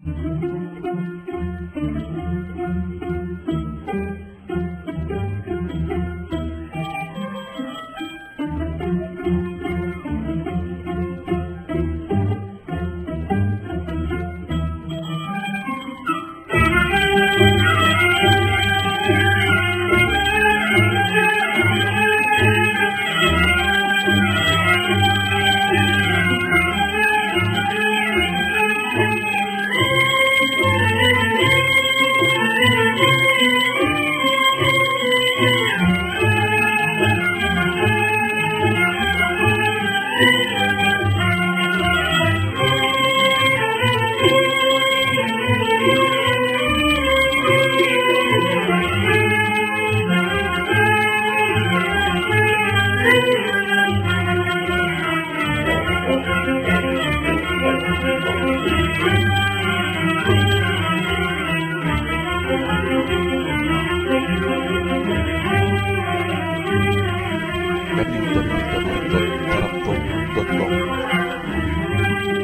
www.tarabtom.com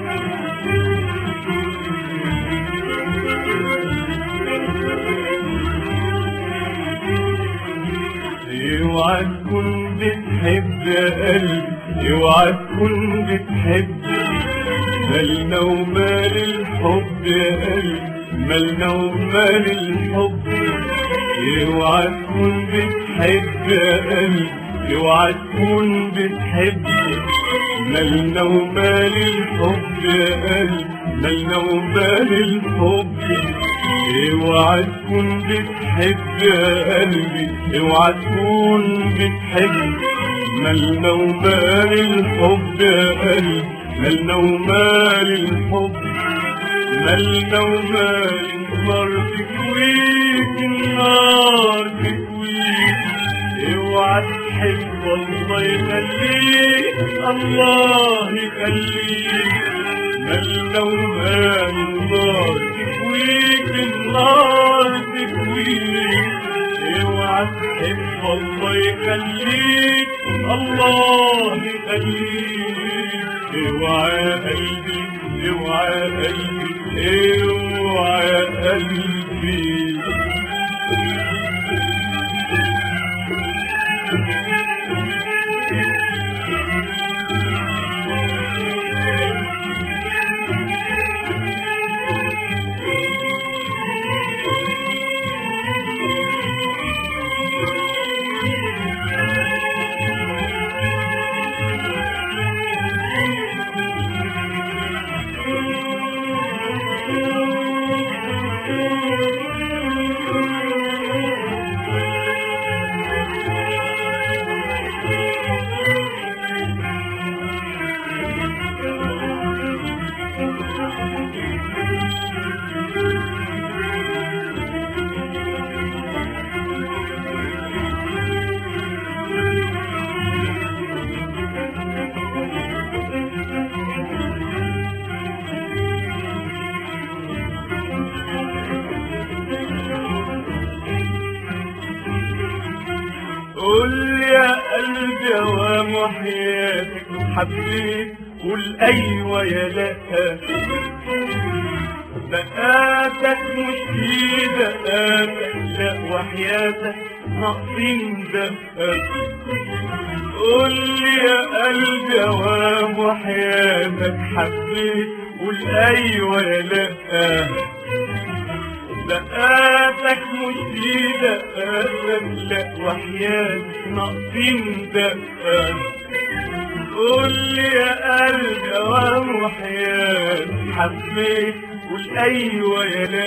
اوعى تكون بتحب يا قلبي اوعى تكون بتحب مالنا ومال الحب يا قلبي مالنا ومال الحب اوعى تكون بتحب يا قلبي اوعى تكون بتحب مالنا ومال الحب يا قلبي مالنا ومال الحب اوعى تكون بتحب يا قلبي اوعى تكون بتحب مالنا ومال الحب يا قلبي مالنا ومال الحب مالنا ومال النار تكويك النار تكويك اوعى تحب الله يخليك الله يخليك مالنا ومال النار تكويك النار تكويك اوعى تحب الله يخليك الله يخليك اوعى يا قلبي اوعى يا قلبي اوعى يا قلبي قول يا قلبي ومحياتك حبيت قول ايوه يا لا دقاتك مش في دقاتك لا وحياتك ناقصين دقاتك قول لي يا قلبي ومحياتك حبيت قول ايوه يا لا دقاتك مش دي دقاتك لا وحياتك ناقصين دقات قول لي يا قلبي اوام وحياتي حبيت قول ايوه يا لا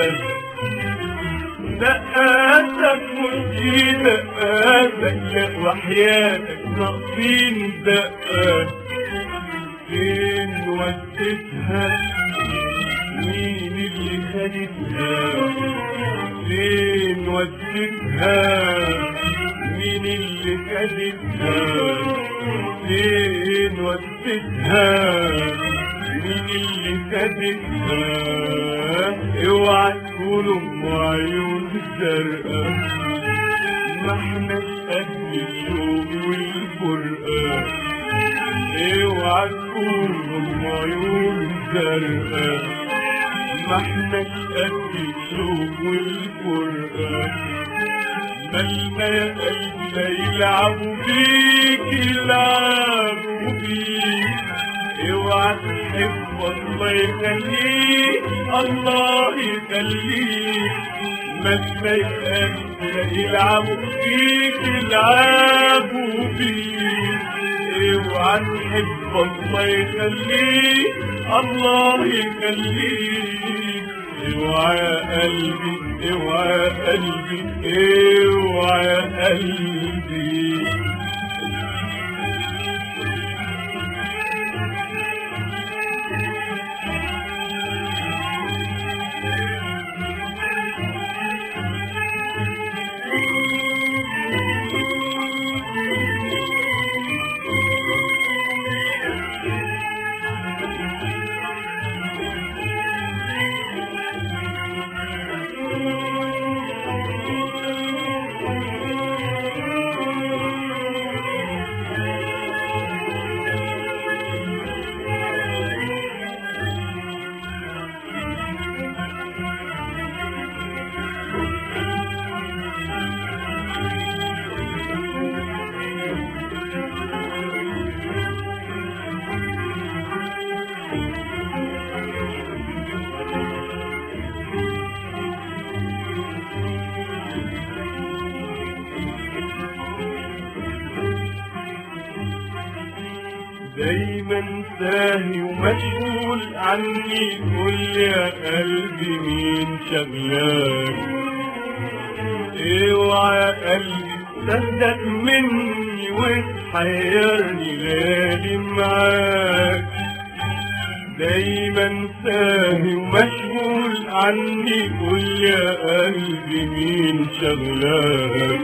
دقاتك مش دي دقاتك لا وحياتك ناقصين دقات فين وديتها مين اللي خدتها فين ودتها مين اللي خدتها فين ودتها مين اللي خدتها اوعى تكون ام عيون زرقاء ما احناش قد الشوق والفرقان اوعى تكون ام عيون زرقاء ما احناش قد الشوق والفرقة مالنا يا قلبي لا يلعبوا بيك يلعبوا بيك اوعى تحب الله يخليك الله يخليك مالنا يا قلبي لا يلعبوا بيك يلعبوا بيك اوعى تحب الله يخليك الله يخليك اوعى يا قلبي اوعى يا قلبي اوعى يا قلبي دايما ساهي ومشغول عني قول يا قلبي مين شغلاك اوعى يا قلبي تصدق مني وتحيرني ليالي معاك دايما ساهي ومشغول عني قول يا قلبي مين شغلاك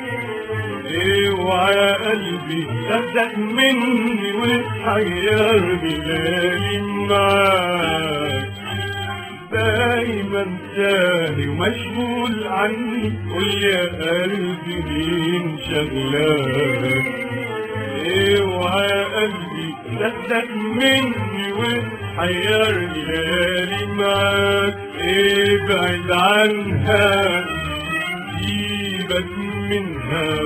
اوعى يا قلبي تصدق مني وتحيرني ليالي معاك دايما ساهي ومشغول عني قول يا قلبي مين شغلاك اوعى يا قلبي تصدق مني وتحيرني ليالي معاك ابعد عنها سيبك منها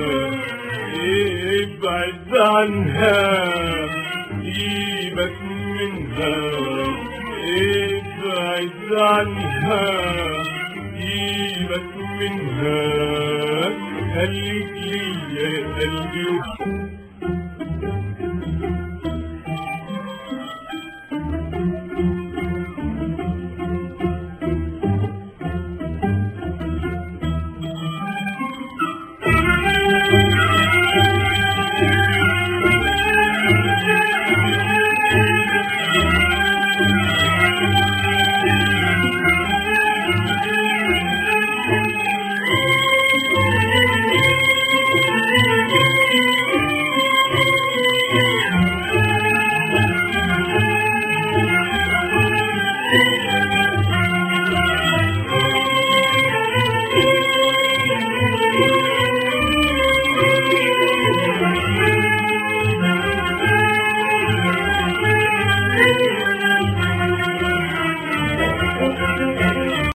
ابعد عنها سيبك منها ابعد عنها سيبك منها خليك لي يا قلبي